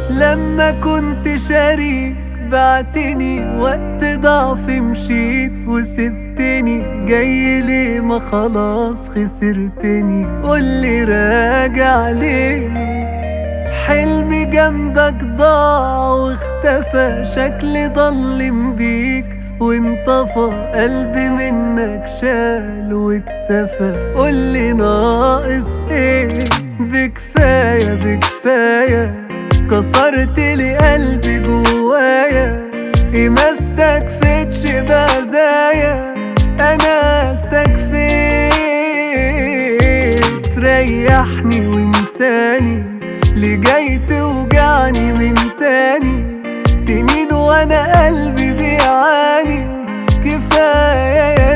لما كنت شريك بعتني وقت ضعفي مشيت وسبتني جاي ليه ما خلاص خسرتني قولي راجع ليه حلمي جنبك ضاع واختفى شكلي ضلم بيك وانطفى قلبي منك شال واكتفى قولي ناقص ايه بكفاية بكفاية كسرت لي قلبي جوايا ايه ما استكفتش بهزايا انا استكفيت ريحني وانساني اللي جاي توجعني من تاني سنين وانا قلبي بيعاني كفاية يا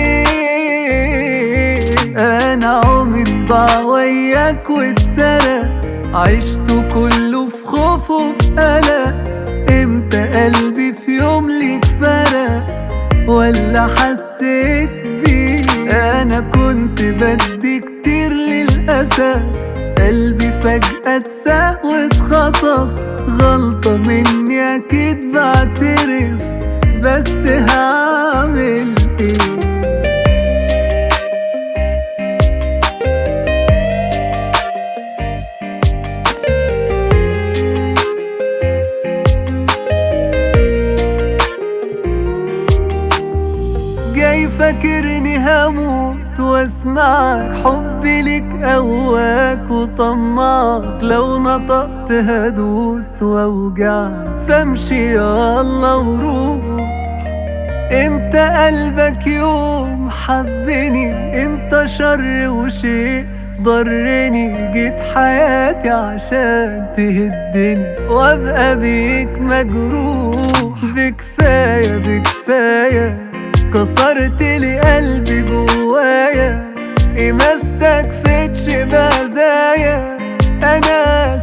ريت انا عمري ضاع وياك واتسرق عشته كله في خوف وفي قلق امتى قلبي في يوم ليك فرق ولا حسيت بيه انا كنت بدي كتير للاسف قلبي فجأة اتساق واتخطف غلطة مني اكيد بعترف بس هعمل ايه جاي فاكرني هموت واسمعك حبي لك قواك وطمعك لو نطقت هدوس واوجعك فامشي يلا وروح امتى قلبك يوم حبني انت شر وشيء ضرني جيت حياتي عشان تهدني وابقى بيك مجروح بكفاية بكفاية كسرت لي قلبي جوايا ايه ما استكفتش بهزايا انا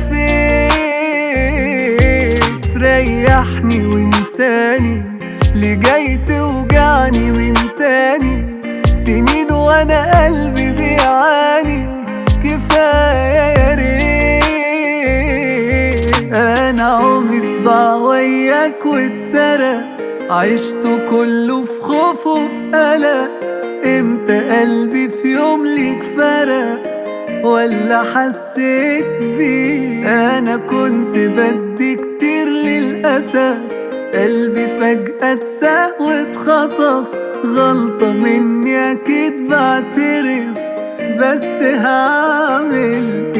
استكفيت ريحني وانساني اللي جاي توجعني من تاني سنين وانا قلبي بيعاني كفاية يا ريت انا عمري ضاع وياك واتسرق عشته كله في خوف وفي قلق امتى قلبي في يوم ليك فرق ولا حسيت بيه انا كنت بدي كتير للاسف قلبي فجأة اتساق واتخطف غلطة مني اكيد بعترف بس هعمل